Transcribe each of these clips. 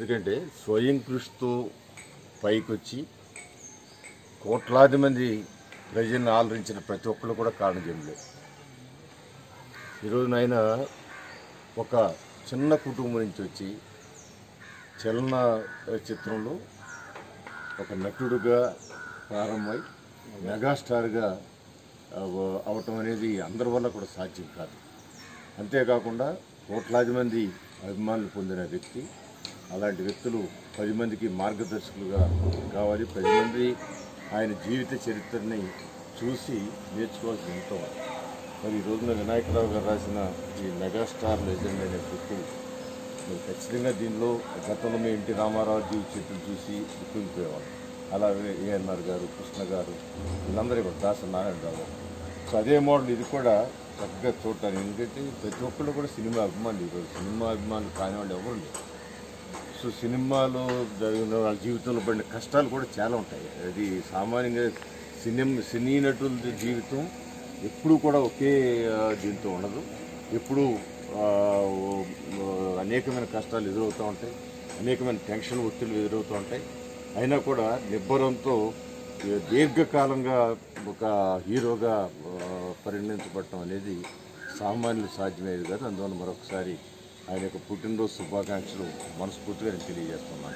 ఎందుకంటే స్వయం కృషితో పైకొచ్చి కోట్లాది మంది ప్రజలను ఆదరించిన ప్రతి ఒక్కరు కూడా కారణజన్ములే ఈరోజు నాయన ఒక చిన్న కుటుంబం నుంచి వచ్చి చలన చిత్రంలో ఒక నటుడుగా ప్రారంభమై మెగాస్టార్గా అవ- అవటం అనేది అందరి వల్ల కూడా సాధ్యం కాదు అంతేకాకుండా కోట్లాది మంది అభిమానులు పొందిన వ్యక్తి అలాంటి వ్యక్తులు పది మందికి మార్గదర్శకులుగా కావాలి పది మంది ఆయన జీవిత చరిత్రని చూసి నేర్చుకోవాల్సిన ఎంతో ఉంది. మరి ఈ రోజున వినాయకరావు గారు రాసిన ఈ మెగాస్టార్ లెజెండ్ అనే బుక్ మరి ఖచ్చితంగా దీనిలో గతంలో మేము ఎన్టీ రామారావు జీవిత చరిత్ర చూసి ఉప్పింగిపోయేవాళ్ళం అలాగే ఏఎన్ఆర్ గారు కృష్ణ గారు వీళ్ళందరూ కూడా దాస నారాయణరావు గారు సో అదే మోడల్ ఇది కూడా చక్కగా చూడటానికి ఎందుకంటే ప్రతి ఒక్కళ్ళు కూడా సినిమా అభిమానులు ఈరోజు సినిమా అభిమానులు కాని వాళ్ళు ఎవరు లేరు సో సినిమాలో జరిగిన వాళ్ళ జీవితంలో పడిన కష్టాలు కూడా చాలా ఉంటాయి అది సామాన్యంగా సినిమా సినీ నటుల జీవితం ఎప్పుడూ కూడా ఒకే ఆ, దీంతో ఉండదు ఎప్పుడూ ఆ, ఓ- ఓ- అనేకమైన కష్టాలు ఎదురవుతూ ఉంటాయి అనేకమైన టెన్షన్ ఒత్తిళ్ళు ఎదురవుతూ ఉంటాయి అయినా కూడా నిబ్బరంతో ఏ, దీర్ఘకాలంగా ఒక హీరోగా ఆ, పరిగణించబడటం అనేది సామాన్యులు సాధ్యమయ్యేది కాదు అందువల్ల మరొకసారి ఆయన యొక్క పుట్టినరోజు శుభాకాంక్షలు మనస్ఫూర్తిగా నేను తెలియజేస్తున్నాను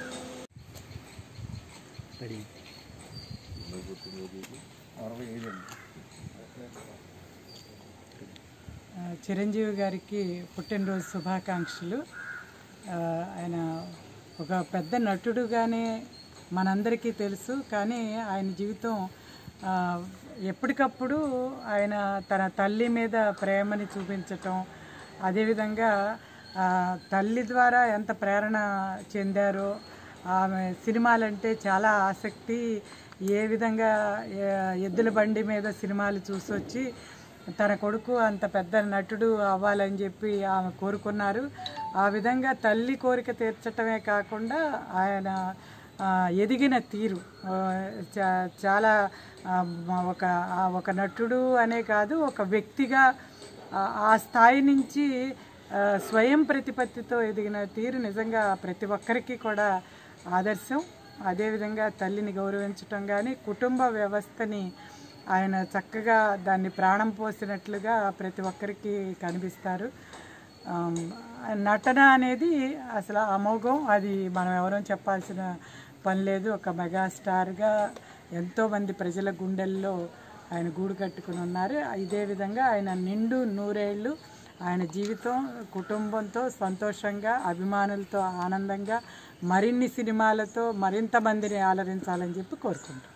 ఆ, చిరంజీవి గారికి పుట్టినరోజు శుభాకాంక్షలు ఆ, ఆయన ఒక పెద్ద నటుడుగానే మనందరికీ తెలుసు కానీ ఆయన జీవితం ఆ, ఎప్పటికప్పుడు ఆయన తన తల్లి మీద ప్రేమని చూపించటం అదేవిధంగా ఆ, తల్లి ద్వారా ఎంత ప్రేరణ చెందారో ఆమె సినిమాలంటే చాలా ఆసక్తి ఏ విధంగా ఏ- ఎద్దుల బండి మీద సినిమాలు చూసొచ్చి తన కొడుకు అంత పెద్ద నటుడు అవ్వాలని చెప్పి ఆమె కోరుకున్నారు ఆ విధంగా తల్లి కోరిక తీర్చటమే కాకుండా ఆయన ఆ, ఎదిగిన తీరు ఆ, చా- చాలా ఆ, మ- ఒక ఆ ఒక నటుడు అనే కాదు ఒక వ్యక్తిగా ఆ- ఆ స్థాయి నుంచి ఆ, స్వయం ప్రతిపత్తితో ఎదిగిన తీరు నిజంగా ప్రతి ఒక్కరికి కూడా ఆదర్శం అదేవిధంగా తల్లిని గౌరవించటం కానీ కుటుంబ వ్యవస్థని ఆయన చక్కగా దాన్ని ప్రాణం పోసినట్లుగా ప్రతి ఒక్కరికి కనిపిస్తారు ఆమ్, నటన అనేది అసలు అమోఘం అది మనం ఎవరో చెప్పాల్సిన పని లేదు ఒక మెగాస్టార్గా ఎంతోమంది ప్రజల గుండెల్లో ఆయన గూడు కట్టుకుని ఉన్నారు ఇదే విధంగా ఆయన నిండు నూరేళ్ళు ఆయన జీవితం కుటుంబంతో సంతోషంగా అభిమానులతో ఆనందంగా మరిన్ని సినిమాలతో మరింత మందిని ఆలరించాలని చెప్పి కోరుకుంటున్నాను